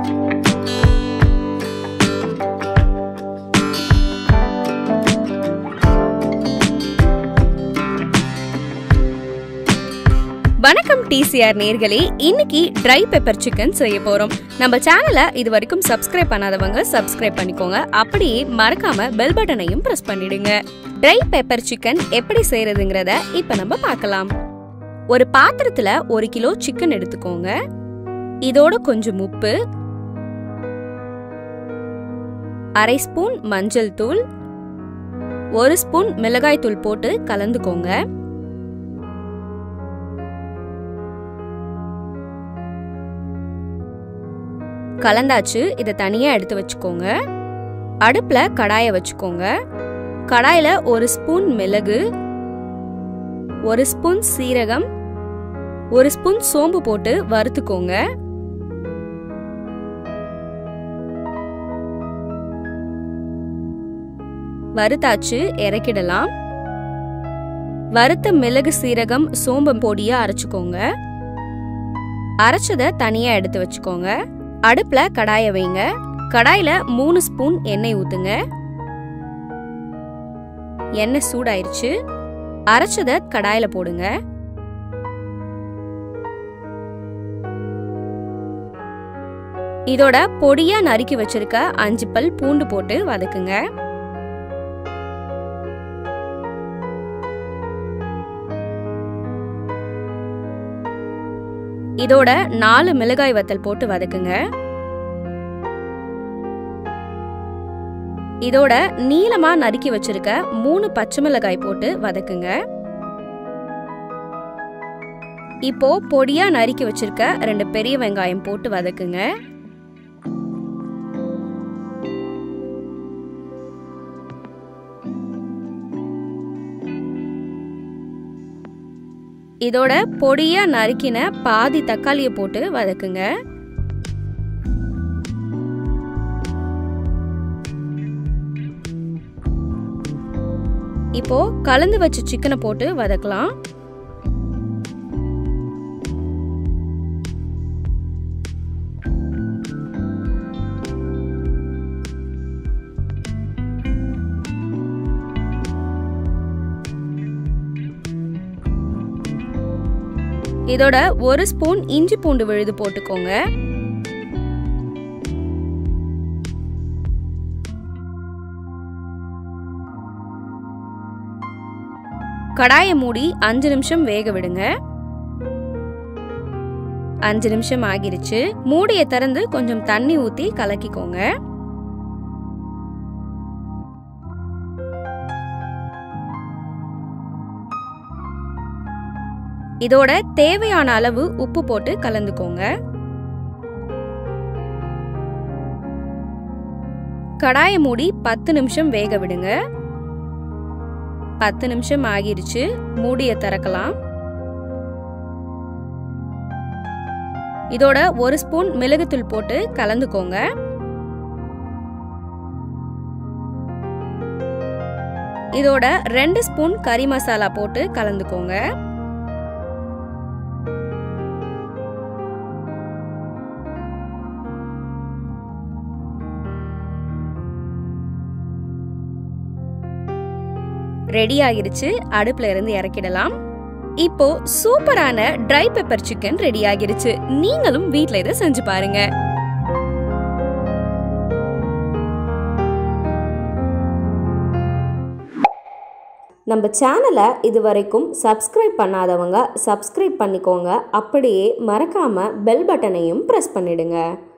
வணக்கம் டிசிஆர் நேர்களே இன்னைக்கு ட்ரை பெப்பர் சிக்கன் செய்ய போறோம் நம்ம சேனலை இது வரைக்கும் சப்ஸ்கிரைப் பண்ணாதவங்க சப்ஸ்கிரைப் பண்ணிக்கோங்க அப்படியே மறக்காம பெல் பட்டனையும் பிரஸ் பண்ணிடுங்க ட்ரை பெப்பர் சிக்கன் எப்படி செய்யறதுங்கிறத இப்ப நம்ம பார்க்கலாம் ஒரு பாத்திரத்துல ஒரு கிலோ சிக்கன் எடுத்துக்கோங்க இதோட கொஞ்சம் உப்பு அரை ஸ்பூன் மஞ்சள் தூள் ஒரு ஸ்பூன் மிளகாய் தூள் போட்டு கலந்துக்கோங்க கலந்தாச்சு இதை தனியா எடுத்து வச்சுக்கோங்க அடுப்புல கடாயை வச்சுக்கோங்க கடாயில ஒரு ஸ்பூன் மிளகு ஒரு ஸ்பூன் சீரகம் ஒரு ஸ்பூன் சோம்பு போட்டு வறுத்துக்கோங்க வறுத்தாச்சு இறக்கிடலாம் வறுத்த மிளகு சீரகம் சோம்பு பொடியா அரைச்சுக்கோங்க அரைச்சதை தனியா எடுத்து வச்சுக்கோங்க அடுப்புல கடாய வைங்க கடாயில மூணு ஸ்பூன் எண்ணெய் ஊத்துங்க எண்ணெய் சூடாயிருச்சு அரைச்சத கடாயில போடுங்க இதோட பொடியா நறுக்கி வச்சிருக்க அஞ்சு பல் பூண்டு போட்டு வதக்குங்க இதோட நாலு மிளகாய் வத்தல் போட்டு வதக்குங்க இதோட நீளமா நறுக்கி வச்சிருக்க மூணு பச்சை மிளகாய் போட்டு வதக்குங்க இப்போ பொடியா நறுக்கி வச்சிருக்க ரெண்டு பெரிய வெங்காயம் போட்டு வதக்குங்க இதோட பொடியா நறுக்கின பாதி தக்காளியை போட்டு வதக்குங்க இப்போ கலந்து வச்ச சிக்கனை போட்டு வதக்கலாம் இதோட ஒரு ஸ்பூன் இஞ்சி பூண்டு விழுது போட்டுக்கோங்க கடாயை மூடி அஞ்சு நிமிஷம் வேக விடுங்க அஞ்சு நிமிஷம் ஆகிருச்சு மூடியை திறந்து கொஞ்சம் தண்ணி ஊத்தி கலக்கிக்கோங்க இதோட தேவையான அளவு உப்பு போட்டு கலந்துக்கோங்க கடாயை மூடி பத்து நிமிஷம் வேக விடுங்க பத்து நிமிஷம் ஆகிருச்சு மூடிய திறக்கலாம் இதோட ஒரு ஸ்பூன் மிளகுத்தூள் போட்டு கலந்துக்கோங்க இதோட ரெண்டு ஸ்பூன் கறி மசாலா போட்டு கலந்துக்கோங்க ரெடி ஆகிருச்சு அடுப்புல இருந்து இறக்கிடலாம் இப்போ சூப்பரான ட்ரை பெப்பர் சிக்கன் ரெடி ஆகிருச்சு நீங்களும் வீட்ல இதை செஞ்சு பாருங்க நம்ம சேனலை இது வரைக்கும் சப்ஸ்கிரைப் பண்ணாதவங்க சப்ஸ்கிரைப் பண்ணிக்கோங்க அப்படியே மறக்காமல் பெல் பட்டனையும் ப்ரெஸ் பண்ணிடுங்க